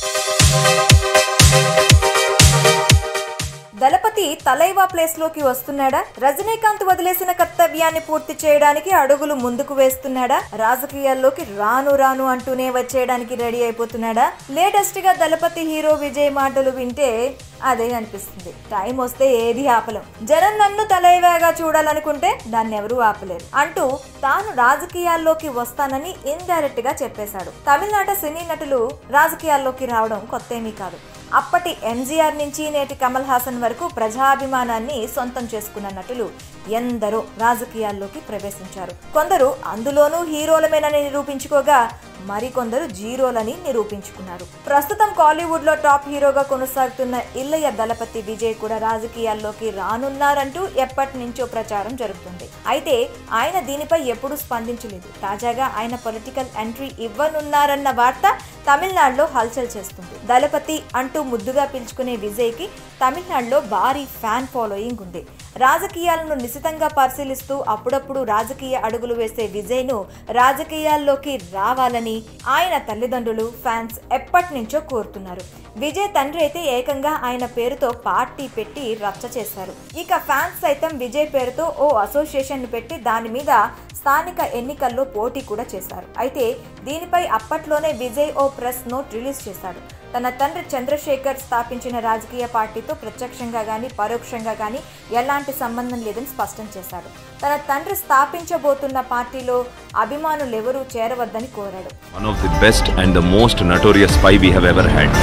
దళపతి తలైవా place లోకి వస్తున్నాడా రజనీకాంత్ వదిలేసిన కర్తవ్యాన్ని పూర్తి చేయడానికి అడుగులు ముందుకు వేస్తున్నాడా రాజకీయాల్లోకి రాను రాను అంటూనే వచ్చేయడానికి రెడీ అయిపోతున్నాడా లేటెస్ట్ గా దళపతి హీరో విజయ్ మాటలు వింటే అదే అనిపిస్తుంది టైం వస్తే ఏది ఆపలేం జనం నన్ను తలైవాగా చూడాలనుకుంటే దాన్ని ఎవరూ ఆపలేరు అంటూ తాను రాజకీయాల్లోకి వస్తానని ఇండైరెక్ట్ గా చెప్పేశాడు తమిళనాట సినీ నటులు రాజకీయాల్లోకి రావడం కొత్తేమీ కాదు అప్పటి ఎంజీఆర్ నుంచి నేటి కమల్ హాసన్ వరకు ప్రజాభిమానాన్ని సొంతం చేసుకున్న నటులు ఎందరో రాజకీయాల్లోకి ప్రవేశించారు కొందరు అందులోనూ హీరోలమేనని నిరూపించుకోగా మరికొందరు జీరోలని నిరూపించుకున్నారు ప్రస్తుతం కాలీవుడ్ లో టాప్ హీరోగా కొనసాగుతున్న ఇల్లయ్య దళపతి విజయ్ కూడా రాజకీయాల్లోకి రానున్నారంటూ ఎప్పటి నుంచో ప్రచారం జరుగుతుంది అయితే ఆయన దీనిపై ఎప్పుడూ స్పందించలేదు తాజాగా ఆయన పొలిటికల్ ఎంట్రీ ఇవ్వనున్నారన్న వార్త తమిళనాడులో హల్చల్ చేస్తుంది దళపతి అంటూ ముద్దుగా పిలుచుకునే విజయ్కి తమిళనాడులో భారీ ఫ్యాన్ ఫాలోయింగ్ ఉంది రాజకీయాలను నిశితంగా పరిశీలిస్తూ అప్పుడప్పుడు రాజకీయ అడుగులు వేసే విజయ్ను రాజకీయాల్లోకి రావాలని ఆయన తల్లిదండ్రులు ఫ్యాన్స్ ఎప్పటి నుంచో కోరుతున్నారు విజయ్ తండ్రి అయితే ఏకంగా ఆయన పేరుతో పార్టీ పెట్టి రచ్చ చేశారు ఇక ఫ్యాన్స్ సైతం విజయ్ పేరుతో ఓ అసోసియేషన్ పెట్టి దాని మీద స్థానిక ఎన్నికల్లో పోటీ కూడా చేశారు అయితే దీనిపై అప్పట్లోనే విజయ్ ఓ ప్రెస్ నోట్ రిలీజ్ చేశాడు తన తండ్రి చంద్రశేఖర్ స్థాపించిన రాజకీయ పార్టీతో ప్రత్యక్షంగా గానీ పరోక్షంగా గానీ ఎలాంటి సంబంధం లేదని స్పష్టం చేశాడు తన తండ్రి స్థాపించబోతున్న పార్టీలో అభిమానులెవరూ చేరవద్దని కోరాడు One of the best and the most notorious spy we have ever had.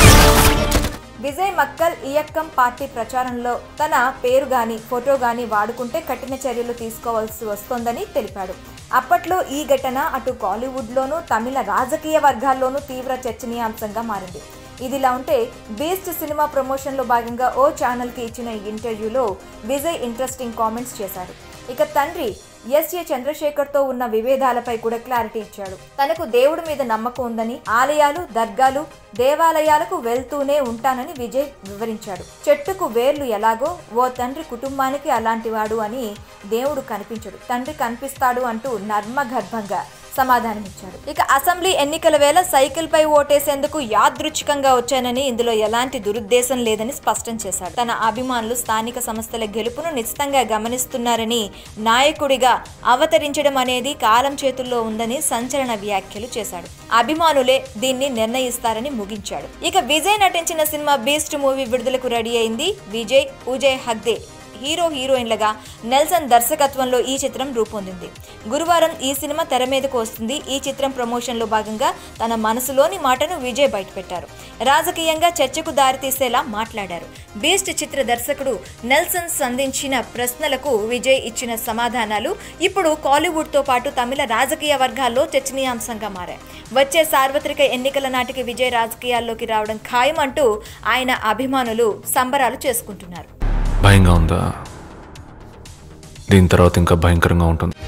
Vijay Makkal Iyakkam party ప్రచారంలో తన పేరు గాని ఫోటో గాని వాడుకుంటే కఠిన చర్యలు తీసుకోవాల్సి వస్తోందని తెలిపాడు అప్పట్లో ఈ ఘటన అటు కాలీవుడ్లోనూ తమిళ రాజకీయ వర్గాల్లోనూ తీవ్ర చర్చనీయాంశంగా మారింది ఇదిలా ఉంటే బీస్ట్ సినిమా ప్రమోషన్లో భాగంగా ఓ ఛానల్కి ఇచ్చిన ఈ ఇంటర్వ్యూలో విజయ్ ఇంట్రెస్టింగ్ కామెంట్స్ చేశాడు ఇక తండ్రి ఎస్ఏ చంద్రశేఖర్తో ఉన్న విభేదాలపై కూడా క్లారిటీ ఇచ్చాడు తనకు దేవుడి మీద నమ్మకం ఉందని ఆలయాలు దర్గాలు దేవాలయాలకు వెళ్తూనే ఉంటానని విజయ్ వివరించాడు చెట్టుకు వేర్లు ఎలాగో ఓ తండ్రి కుటుంబానికి అలాంటివాడు అని దేవుడు కనిపించడు తండ్రి కనిపిస్తాడు అంటూ నర్మగర్భంగా సమాధానమిచ్చాడు ఇక అసెంబ్లీ ఎన్నికల వేళ సైకిల్ పై ఓటేసేందుకు యాదృచ్ఛికంగా వచ్చానని ఇందులో ఎలాంటి దురుద్దేశం లేదని స్పష్టం చేశాడు తన అభిమానులు స్థానిక సంస్థల గెలుపును నిశ్చితంగా గమనిస్తున్నారని నాయకుడిగా అవతరించడం అనేది కాలం చేతుల్లో ఉందని సంచలన వ్యాఖ్యలు చేశాడు అభిమానులే దీన్ని నిర్ణయిస్తారని ముగించాడు ఇక విజయ్ నటించిన సినిమా బీస్ట్ మూవీ విడుదలకు రెడీ అయింది విజయ్ ఉజయ్ హగ్దే హీరో హీరోయిన్లుగా నెల్సన్ దర్శకత్వంలో ఈ చిత్రం రూపొందింది గురువారం ఈ సినిమా తెర మీదకు వస్తుంది ఈ చిత్రం ప్రమోషన్లో భాగంగా తన మనసులోని మాటను విజయ్ బయటపెట్టారు రాజకీయంగా చర్చకు దారితీసేలా మాట్లాడారు బీస్ట్ చిత్ర దర్శకుడు నెల్సన్ సంధించిన ప్రశ్నలకు విజయ్ ఇచ్చిన సమాధానాలు ఇప్పుడు కాలీవుడ్తో పాటు తమిళ రాజకీయ వర్గాల్లో చర్చనీయాంశంగా మారాయి వచ్చే సార్వత్రిక ఎన్నికల నాటికి విజయ్ రాజకీయాల్లోకి రావడం ఖాయం అంటూ ఆయన అభిమానులు సంబరాలు చేసుకుంటున్నారు భయంగా ఉందా దీని తర్వాత ఇంకా భయంకరంగా ఉంటుంది